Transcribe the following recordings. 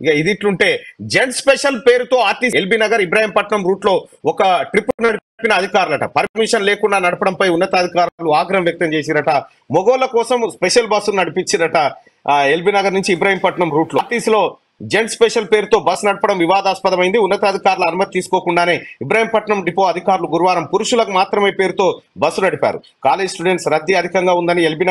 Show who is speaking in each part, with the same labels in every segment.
Speaker 1: ఇక ఇది ఇట్లుంటే జెంట్ స్పెషల్ పేరుతో ఆర్టీసీ ఎల్బీ నగర్ ఇబ్రాహీంపట్నం రూట్ లో ఒక ట్రిప్ నడిపిన అధికారులట పర్మిషన్ లేకుండా నడపడంపై ఉన్నతాధికారులు ఆగ్రహం వ్యక్తం చేసిరట మొగోళ్ల కోసం స్పెషల్ బస్సు నడిపించిరట ఆ, ఎల్బీ నగర్ నుంచి ఇబ్రాహీంపట్నం రూట్ లో ఆర్టీసీలో జెంట్ స్పెషల్ పేరుతో బస్ నడపడం వివాదాస్పదమైంది ఉన్నతాధికారుల అనుమతి తీసుకోకుండానే ఇబ్రాహీంపట్నం డిపో అధికారులు గురువారం పురుషులకు మాత్రమే పేరుతో బస్సు నడిపారు కాలేజ్ స్టూడెంట్స్ రద్దీ అధికంగా ఉందని ఎల్బీ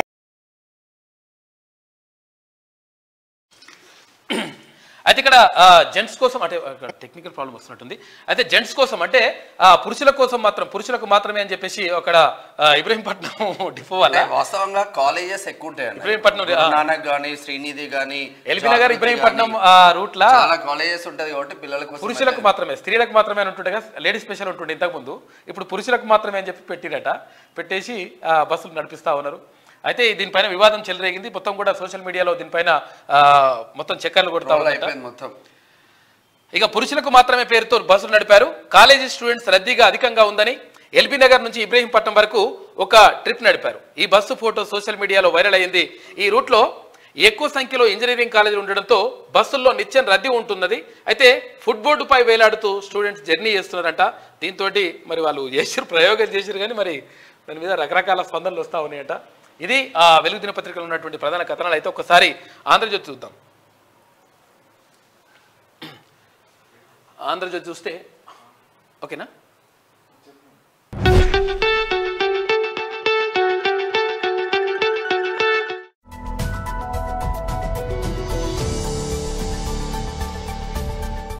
Speaker 2: అయితే ఇక్కడ జెంట్స్ కోసం అంటే టెక్నికల్ ప్రాబ్లం వస్తున్నట్టుంది అయితే జెంట్స్ కోసం అంటే ఆ, పురుషుల కోసం మాత్రం పురుషులకు మాత్రమే అని చెప్పేసి అక్కడ ఆ, ఇబ్రహీంపట్నం డిపో వల్ల
Speaker 3: అంటే వాస్తవంగా కాలేజెస్ ఎక్కువ ఉంటాయండి
Speaker 2: ఇబ్రహీంపట్నం,
Speaker 3: గురు
Speaker 2: ఆ.
Speaker 3: నానక్ గానీ శ్రీనిధి గానీ
Speaker 2: ఎల్బీ నగర్
Speaker 3: జాగృతి
Speaker 2: ఇబ్రహీంపట్నం
Speaker 3: గానీ
Speaker 2: ఆ, రూట్ లా
Speaker 3: చాలా కాలేజెస్ ఉంటది కాబట్టి పిల్లల కోసం
Speaker 2: పురుషులకు
Speaker 3: అయితే-
Speaker 2: మాత్రమే స్త్రీలకు మాత్రమే అని ఉంటుండగా లేడీస్ స్పెషల్ ఉంటుండే ఇంతకుముందు ఇప్పుడు పురుషులకు మాత్రమే అని చెప్పి పెట్టిరట పెట్టేసి ఆ, బస్సులు నడిపిస్తా ఉన్నారు అయితే దీనిపైన వివాదం చెలరేగింది మొత్తం కూడా సోషల్ మీడియాలో దీనిపైన ఆ, మొత్తం చక్కర్లు కొడతా
Speaker 3: రోల్
Speaker 2: ఉన్నారట
Speaker 3: అయిపోయింది మొత్తం
Speaker 2: ఇక పురుషులకు మాత్రమే పేరుతో బస్సులు నడిపారు కాలేజీ స్టూడెంట్స్ రద్దీగా అధికంగా ఉందని ఎల్బీ నగర్ నుంచి ఇబ్రహీంపట్నం వరకు ఒక ట్రిప్ నడిపారు ఈ బస్సు ఫోటో సోషల్ మీడియాలో వైరల్ అయింది ఈ రూట్లో ఎక్కువ సంఖ్యలో ఇంజనీరింగ్ కాలేజీలు ఉండడంతో బస్సుల్లో నిత్యం రద్దీ ఉంటున్నది అయితే ఫుడ్ బోర్డుపై వేలాడుతూ స్టూడెంట్స్ జర్నీ చేస్తున్నారంట దీంతో మరి వాళ్ళు చేసారు ప్రయోగం చేశారు కానీ మరి దాని మీద రకరకాల స్పందనలు వస్తూ ఉన్నాయంట ఇది ఆ వెలుగు దినపత్రికలో ఉన్నటువంటి ప్రధాన కథనాలు అయితే ఒకసారి ఆంధ్రజ్యోతి చూద్దాం ఆంధ్రజ్యోతి చూస్తే ఓకేనా